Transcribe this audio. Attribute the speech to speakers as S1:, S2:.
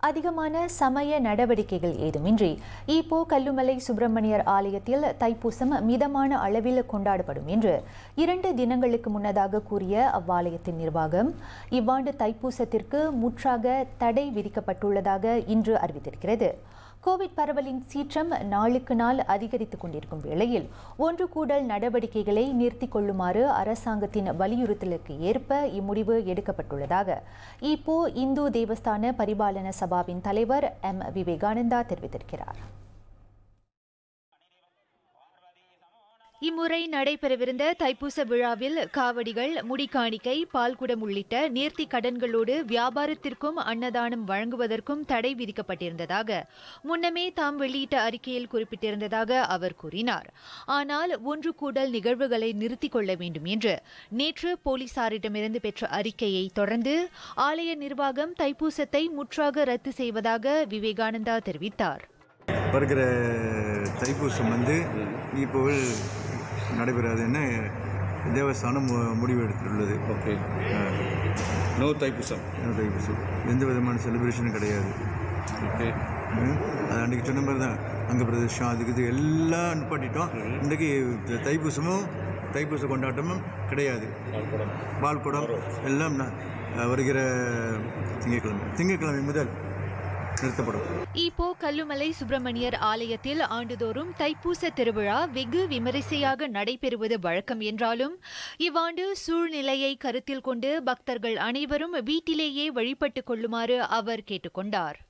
S1: அதிகமான சமய நடவடிக்கைகள் ஏதுமின்றி ஈப்போ கல்லுமலை சுப்பிரமணியர் ஆலயத்தில் தைப்பூசம் மிதமான அளவில் கொண்டாடப்படும் என்று இரண்டு தினங்களுக்கு முன்னதாக கூறிய அவ்வாலயத்தின் நிர்வாகம் இவ்வாண்டு தைப்பூசத்திற்கு முற்றாக தடை விதிக்கப்பட்டுள்ளதாக இன்று அறிவித்திருக்கிறது கோவிட் பரவலின் சீற்றம் நாளுக்கு நாள் அதிகரித்துக் கொண்டிருக்கும் வேளையில் ஒன்று கூடல் நடவடிக்கைகளை நிறுத்திக் கொள்ளுமாறு அரசாங்கத்தின் வலியுறுத்தலுக்கு ஏற்ப இம்முடிவு எடுக்கப்பட்டுள்ளதாக இப்போ இந்து தேவஸ்தான பரிபாலன சபாவின் தலைவர் எம் விவேகானந்தா தெரிவித்திருக்கிறார்
S2: இம்முறை நடைபெறவிருந்த தைப்பூச விழாவில் காவடிகள் முடிக்காணிக்கை பால்குடம் உள்ளிட்ட நேர்த்தி கடன்களோடு வியாபாரத்திற்கும் அன்னதானம் வழங்குவதற்கும் தடை விதிக்கப்பட்டிருந்ததாக முன்னமே தாம் வெளியிட்ட அறிக்கையில் குறிப்பிட்டிருந்ததாக அவர் கூறினார் ஆனால் ஒன்று கூடல் நிகழ்வுகளை நிறுத்திக் கொள்ள வேண்டும் என்று நேற்று போலீசாரிடமிருந்து பெற்ற அறிக்கையை தொடர்ந்து ஆலய நிர்வாகம் தைப்பூசத்தை முற்றாக ரத்து செய்வதாக விவேகானந்தா தெரிவித்தார்
S3: வருகிற தைப்பூசம் வந்து இப்போ நடைபெறாதுன்னு தேவஸ்தானம் மு- முடிவு எடுத்துள்ளது
S4: ஓகே நோ தைப்பூசம்
S3: தைப்பூசம் எந்த விதமான செலிப்ரேஷனும் கிடையாது
S4: ஓகே
S3: ம், அது அன்றைக்கி சொன்ன மாதிரி தான் அங்கே பிரதேசம் அதுக்கு இது எல்லாம் நிப்பாட்டிட்டோம் இன்றைக்கி த- தைப்பூசமும் தைப்பூச கொண்டாட்டமும் கிடையாது பால்குடம் எல்லாம் ந- வருகிற திங்கட்கிழமை திங்கட்கிழமை முதல் நிறுத்தப்படும்
S2: ஈப்போ கல்லுமலை சுப்பிரமணியர் ஆலயத்தில் ஆண்டுதோறும் தைப்பூச திருவிழா வெகு விமரிசையாக நடைபெறுவது வழக்கம் என்றாலும் இவ்வாண்டு சூழ்நிலையை கருத்தில் கொண்டு பக்தர்கள் அனைவரும் வீட்டிலேயே வழிபட்டுக் கொள்ளுமாறு அவர் கேட்டுக்கொண்டார்